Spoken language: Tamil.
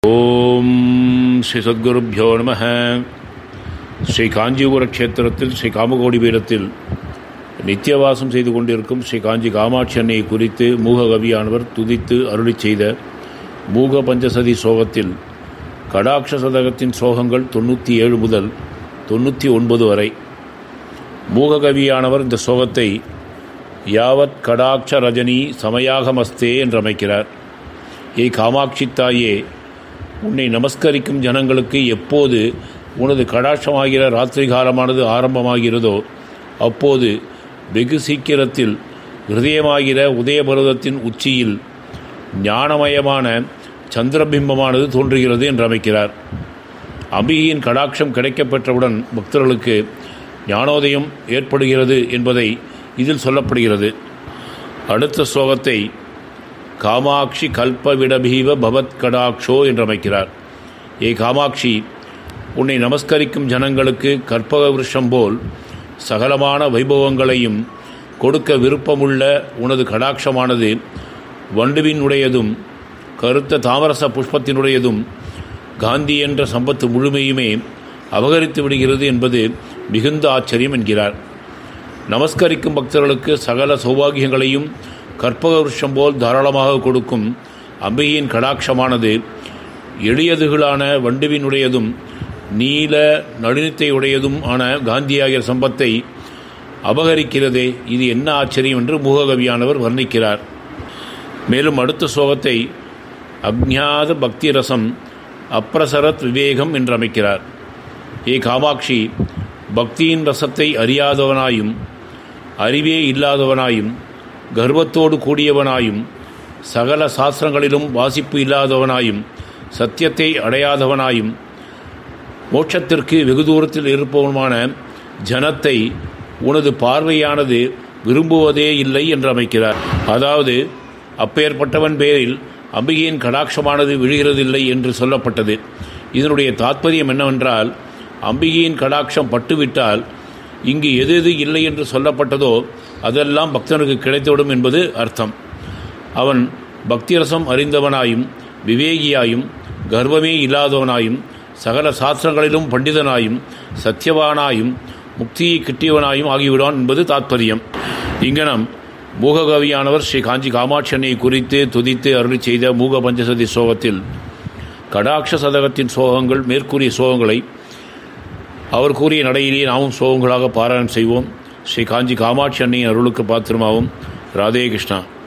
ஓம் ஸ்ரீ சத்குருப்பியோ நம ஸ்ரீ காஞ்சிபுர க்ஷேத்திரத்தில் ஸ்ரீ காமகோடி பீடத்தில் நித்தியவாசம் செய்து கொண்டிருக்கும் ஸ்ரீ காஞ்சி காமாட்சி அன்னையை குறித்து மூக கவியானவர் துதித்து அருளிச் செய்த மூக பஞ்சசதி சோகத்தில் கடாட்ச சதகத்தின் சோகங்கள் தொண்ணூற்றி ஏழு முதல் தொண்ணூற்றி ஒன்பது வரை மூககவியானவர் இந்த சோகத்தை யாவத் கடாட்ச ரஜினி சமயாகமஸ்தே என்றமைக்கிறார் ஏ காமாட்சி தாயே உன்னை நமஸ்கரிக்கும் ஜனங்களுக்கு எப்போது உனது கடாட்சமாகிற ராத்திரி காலமானது ஆரம்பமாகிறதோ அப்போது வெகு சீக்கிரத்தில் ஹிருதயமாகிற உதயபருவத்தின் உச்சியில் ஞானமயமான சந்திரபிம்பமானது தோன்றுகிறது என்று அமைக்கிறார் அம்பிகையின் கடாட்சம் கிடைக்கப்பெற்றவுடன் பக்தர்களுக்கு ஞானோதயம் ஏற்படுகிறது என்பதை இதில் சொல்லப்படுகிறது அடுத்த ஸ்லோகத்தை காமாட்சி கல்பவிடபீவ பவத் கடாட்சோ என்று அமைக்கிறார் ஏ காமாட்சி உன்னை நமஸ்கரிக்கும் ஜனங்களுக்கு கற்பக விருஷம் போல் சகலமான வைபவங்களையும் கொடுக்க விருப்பமுள்ள உனது கடாட்சமானது வண்டுவினுடையதும் கருத்த தாமரச புஷ்பத்தினுடையதும் காந்தி என்ற சம்பத்து முழுமையுமே அபகரித்து விடுகிறது என்பது மிகுந்த ஆச்சரியம் என்கிறார் நமஸ்கரிக்கும் பக்தர்களுக்கு சகல சௌபாகியங்களையும் கற்பக விருஷம் போல் தாராளமாக கொடுக்கும் அம்பிகையின் கடாட்சமானது எளியதுகளான வண்டுவினுடையதும் நீல நடுநித்தையுடையதும் ஆன காந்தியாகிய சம்பத்தை அபகரிக்கிறதே இது என்ன ஆச்சரியம் என்று மூககவியானவர் வர்ணிக்கிறார் மேலும் அடுத்த சோகத்தை அக்ஞாத பக்தி ரசம் அப்ரசரத் விவேகம் என்று அமைக்கிறார் ஏ காமாட்சி பக்தியின் ரசத்தை அறியாதவனாயும் அறிவே இல்லாதவனாயும் கர்வத்தோடு கூடியவனாயும் சகல சாஸ்திரங்களிலும் வாசிப்பு இல்லாதவனாயும் சத்தியத்தை அடையாதவனாயும் மோட்சத்திற்கு வெகு தூரத்தில் இருப்பவனுமான ஜனத்தை உனது பார்வையானது விரும்புவதே இல்லை என்று அமைக்கிறார் அதாவது அப்பேற்பட்டவன் பேரில் அம்பிகையின் கடாட்சமானது விழுகிறதில்லை என்று சொல்லப்பட்டது இதனுடைய தாத்பரியம் என்னவென்றால் அம்பிகையின் கடாட்சம் பட்டுவிட்டால் இங்கு எது எது இல்லை என்று சொல்லப்பட்டதோ அதெல்லாம் பக்தனுக்கு கிடைத்துவிடும் என்பது அர்த்தம் அவன் பக்திரசம் அறிந்தவனாயும் விவேகியாயும் கர்வமே இல்லாதவனாயும் சகல சாஸ்திரங்களிலும் பண்டிதனாயும் சத்தியவானாயும் முக்தியை கிட்டியவனாயும் ஆகிவிடான் என்பது தாத்பரியம் இங்கனம் மூககவியானவர் ஸ்ரீ காஞ்சி காமாட்சி அன்னையை குறித்து துதித்து அருளி செய்த மூக பஞ்சசதி சோகத்தில் கடாட்ச சதகத்தின் சோகங்கள் மேற்கூறிய சோகங்களை அவர் கூறிய நடையிலேயே நாமும் சோகங்களாக பாராயணம் செய்வோம் ஸ்ரீ காஞ்சி காமாட்சி அன்னையின் அருளுக்கு பாத்திரமாவும் ராதே கிருஷ்ணா